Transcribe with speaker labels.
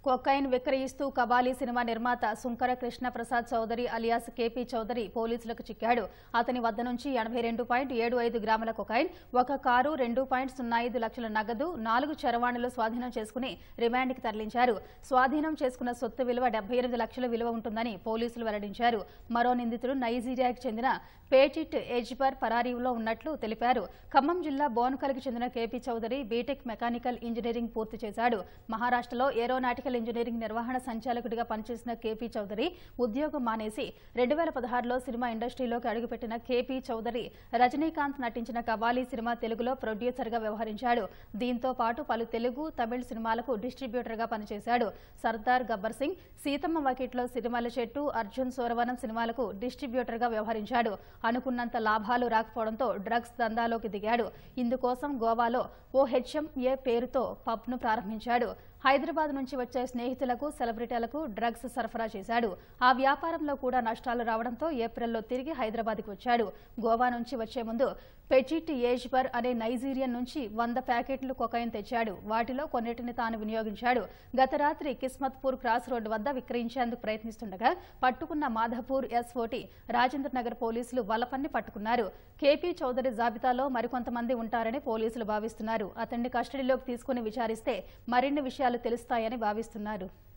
Speaker 1: cocaine విక్రయిస్తూ Kabali సినిమా నిర్మాత Sunkara Krishna Prasad Chowdary alias KP Chowdary పోలీసులకు చిక్కాడు అతని వద్ద నుంచి ఎనభై రెండు పాయింట్ ఏడు ఐదు గ్రాముల కొకైన్ ఒక కారు రెండు పాయింట్ సున్నా ఐదు లక్షల నగదు నాలుగు చరవాణులు స్వాధీనం చేసుకుని రిమాండ్కి తరలించారు స్వాధీనం చేసుకున్న సొత్తు విలువ డెబ్బై ఎనిమిది లక్షల విలువ ఉంటుందని పోలీసులు వెల్లడించారు మరో నిందితుడు నైజీరియాకి చెందిన పేటిట్ ఎజ్బర్ పరారీలో ఉన్నట్లు తెలిపారు ఖమ్మం జిల్లా బోనకల్కి చెందిన KP Chowdary BTech mechanical engineering పూర్తి చేశాడు మహారాష్ట్రలో ఏరోనాటికల్ ఇంజనీరింగ్ నిర్వహణ సంచాలకుడిగా పనిచేసిన కేపీ చౌదరి ఉద్యోగం మానేసి రెండు వేల పదహారులో సినిమా ఇండస్ట్రీలోకి అడుగుపెట్టిన కేపీ చౌదరి రజనీకాంత్ నటించిన కబాలీ సినిమా తెలుగులో ప్రొడ్యూసర్గా వ్యవహరించాడు దీంతో పాటు పలు తెలుగు తమిళ సినిమాలకు డిస్ట్రిబ్యూటర్గా పనిచేశాడు సర్దార్ గబ్బర్ సింగ్ సీతమ్మ వాకిట్లో సిరిమల్ల చెట్టు అర్జున్ సోరవనం సినిమాలకు డిస్ట్రిబ్యూటర్గా వ్యవహరించాడు అనుకున్నంత లాభాలు రాకపోవడంతో డ్రగ్స్ దందాలోకి దిగాడు ఇందుకోసం గోవాలో ఓ హెచ్ఎంఏ పేరుతో పబ్ను ప్రారంభించాడు హైదరాబాద్ నుంచి వచ్చే స్నేహితులకు సెలబ్రిటీలకు డ్రగ్స్ సరఫరా చేశాడు ఆ వ్యాపారంలో కూడా నష్టాలు రావడంతో ఏప్రిల్లో తిరిగి హైదరాబాద్కి వచ్చాడు గోవా నుంచి వచ్చే ముందు పెచిట్ ఏజ్బర్ అనే నైజీరియన్ నుంచి వంద ప్యాకెట్లు కొకైన్ తెచ్చాడు వాటిలో కొన్నిటిని తాను వినియోగించాడు గత రాత్రి కిస్మత్పూర్ క్రాస్ రోడ్డు వద్ద విక్రయించేందుకు ప్రయత్నిస్తుండగా పట్టుకున్న మాధపూర్ ఎస్ఓటి రాజేంద్ర నగర్ పోలీసులు వలపన్ని పట్టుకున్నారు కేపీ చౌదరి జాబితాలో మరికొంతమంది ఉంటారని పోలీసులు భావిస్తున్నారు అతన్ని కస్టడీలోకి తీసుకుని విచారిస్తే మరిన్ని విషయాలు తెలుస్తాయని భావిస్తున్నారు